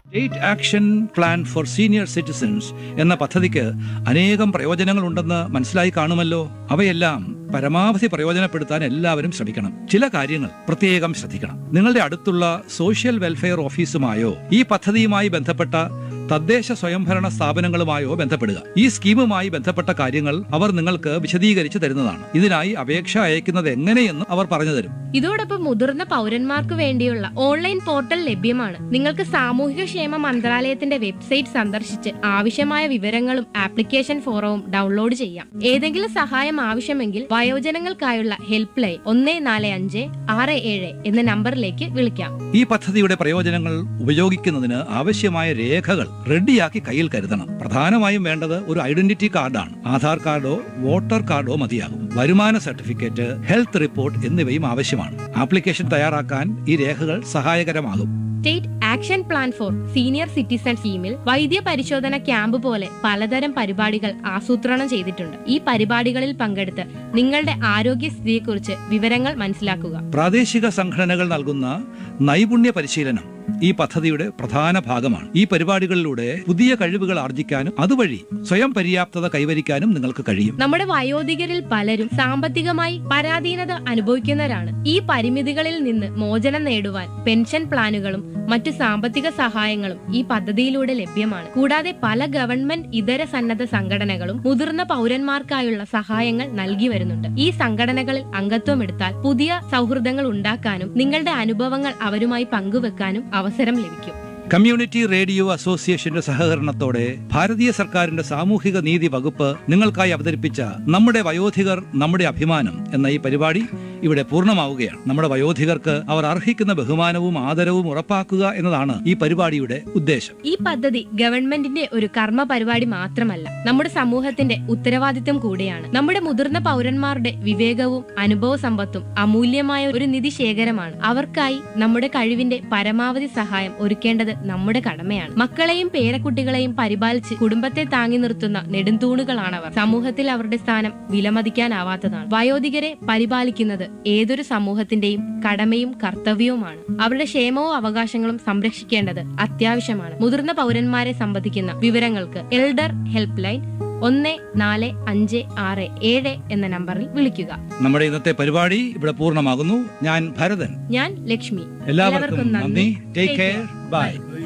state action plan for senior citizens എന്ന പദ്ധതിക്ക് അനേകം പ്രയോജനങ്ങളുണ്ടെന്ന് മനസ്സിലായി കാണുമല്ലോ അവയെല്ലാം പരമാവധി പ്രയോജനപ്പെടുത്താൻ എല്ലാവരും ശ്രമിക്കണം ചില കാര്യങ്ങൾ പ്രത്യേകം ശ്രദ്ധിക്കണം നിങ്ങളുടെ അടുത്തുള്ള സോഷ്യൽ വെൽഫെയർ ഓഫീസുമായോ ഈ പദ്ധതിയുമായി ബന്ധപ്പെട്ട തദ്ദേശ സ്വയംഭരണ സ്ഥാപനങ്ങളുമായോ ബന്ധപ്പെടുക ഈ സ്കീമുമായി ബന്ധപ്പെട്ട കാര്യങ്ങൾ അവർ നിങ്ങൾക്ക് വിശദീകരിച്ചു തരുന്നതാണ് ഇതിനായി അപേക്ഷ അയക്കുന്നത് എങ്ങനെയെന്ന് അവർ പറഞ്ഞു തരും ഇതോടൊപ്പം മുതിർന്ന പൗരന്മാർക്ക് വേണ്ടിയുള്ള ഓൺലൈൻ പോർട്ടൽ ലഭ്യമാണ് നിങ്ങൾക്ക് സാമൂഹിക ക്ഷേമ മന്ത്രാലയത്തിന്റെ വെബ്സൈറ്റ് സന്ദർശിച്ച് ആവശ്യമായ വിവരങ്ങളും ആപ്ലിക്കേഷൻ ഫോറവും ഡൗൺലോഡ് ചെയ്യാം ഏതെങ്കിലും സഹായം ആവശ്യമെങ്കിൽ വയോജനങ്ങൾക്കായുള്ള ഹെൽപ്പ് ലൈൻ ഒന്ന് നാല് അഞ്ച് ആറ് ഏഴ് എന്ന നമ്പറിലേക്ക് വിളിക്കാം ഈ പദ്ധതിയുടെ പ്രയോജനങ്ങൾ ഉപയോഗിക്കുന്നതിന് ആവശ്യമായ രേഖകൾ റെഡിയാക്കി കയ്യിൽ കരുതണം പ്രധാനമായും വേണ്ടത് ഒരു ഐഡന്റിറ്റി കാർഡാണ് ആധാർ കാർഡോ വോട്ടർ കാർഡോ മതിയാകും വരുമാന സർട്ടിഫിക്കറ്റ് ഹെൽത്ത് റിപ്പോർട്ട് എന്നിവയും ആവശ്യമാണ് ആപ്ലിക്കേഷൻ തയ്യാറാക്കാൻ ഈ രേഖകൾ സഹായകരമാകും state action plan for senior citizen സ്കീമിൽ വൈദ്യ പരിശോധന ക്യാമ്പ് പോലെ പലതരം പരിപാടികൾ ആസൂത്രണം ചെയ്തിട്ടുണ്ട് ഈ പരിപാടികളിൽ പങ്കെടുത്ത് നിങ്ങളുടെ ആരോഗ്യസ്ഥിതിയെക്കുറിച്ച് വിവരങ്ങൾ മനസ്സിലാക്കുക പ്രാദേശിക സംഘടനകൾ നൽകുന്ന നൈപുണ്യ പരിശീലനം ഈ പദ്ധതിയുടെ പ്രധാന ഭാഗമാണ് ഈ പരിപാടികളിലൂടെ പുതിയ കഴിവുകൾ ആർജിക്കാനും അതുവഴി സ്വയം പര്യാപ്തത കൈവരിക്കാനും നിങ്ങൾക്ക് കഴിയും നമ്മുടെ വയോധികരിൽ പലരും സാമ്പത്തികമായി പരാധീനത അനുഭവിക്കുന്നവരാണ് ഈ പരിമിതികളിൽ നിന്ന് മോചനം നേടുവാൻ പെൻഷൻ പ്ലാനുകളും മറ്റു സാമ്പത്തിക സഹായങ്ങളും ഈ പദ്ധതിയിലൂടെ ലഭ്യമാണ് കൂടാതെ പല ഗവൺമെന്റ് ഇതര സന്നദ്ധ സംഘടനകളും മുതിർന്ന പൗരന്മാർക്കായുള്ള സഹായങ്ങൾ നൽകി വരുന്നുണ്ട് ഈ സംഘടനകളിൽ അംഗത്വം എടുത്താൽ പുതിയ സൗഹൃദങ്ങൾ ഉണ്ടാക്കാനും നിങ്ങളുടെ അനുഭവങ്ങൾ അവരുമായി പങ്കുവെക്കാനും അവസരം ലഭിക്കും കമ്മ്യൂണിറ്റി റേഡിയോ അസോസിയേഷന്റെ സഹകരണത്തോടെ ഭാരതീയ സർക്കാരിന്റെ സാമൂഹിക നീതി വകുപ്പ് നിങ്ങൾക്കായി അവതരിപ്പിച്ച നമ്മുടെ വയോധികർ നമ്മുടെ അഭിമാനം എന്ന ഈ പരിപാടി ഇവിടെ പൂർണ്ണമാവുകയാണ് നമ്മുടെ വയോധികർക്ക് അവർ അർഹിക്കുന്ന ബഹുമാനവും ആദരവും ഉറപ്പാക്കുക എന്നതാണ് ഈ പരിപാടിയുടെ ഉദ്ദേശം ഈ പദ്ധതി ഗവൺമെന്റിന്റെ ഒരു കർമ്മ പരിപാടി മാത്രമല്ല നമ്മുടെ സമൂഹത്തിന്റെ ഉത്തരവാദിത്തം കൂടിയാണ് നമ്മുടെ മുതിർന്ന പൗരന്മാരുടെ വിവേകവും അനുഭവ സമ്പത്തും അമൂല്യമായ ഒരു നിധി ശേഖരമാണ് അവർക്കായി നമ്മുടെ കഴിവിന്റെ പരമാവധി സഹായം ഒരുക്കേണ്ടത് നമ്മുടെ കടമയാണ് മക്കളെയും പേരക്കുട്ടികളെയും പരിപാലിച്ച് കുടുംബത്തെ താങ്ങി നിർത്തുന്ന നെടുന്തൂണുകളാണവർ സമൂഹത്തിൽ അവരുടെ സ്ഥാനം വിലമതിക്കാനാവാത്തതാണ് വയോധികരെ പരിപാലിക്കുന്നത് ഏതൊരു സമൂഹത്തിന്റെയും കടമയും കർത്തവ്യവുമാണ് അവരുടെ ക്ഷേമവും അവകാശങ്ങളും സംരക്ഷിക്കേണ്ടത് അത്യാവശ്യമാണ് മുതിർന്ന പൗരന്മാരെ സംബന്ധിക്കുന്ന വിവരങ്ങൾക്ക് എൽഡർ ഹെൽപ്പ് ലൈൻ ഒന്ന് നാല് അഞ്ച് ആറ് ഏഴ് എന്ന നമ്പറിൽ വിളിക്കുക നമ്മുടെ ഇന്നത്തെ പരിപാടി ഇവിടെ പൂർണ്ണമാകുന്നു ഞാൻ ഭരതൻ ഞാൻ ലക്ഷ്മി എല്ലാവർക്കും നന്ദി ടേക്ക് കെയർ ബൈ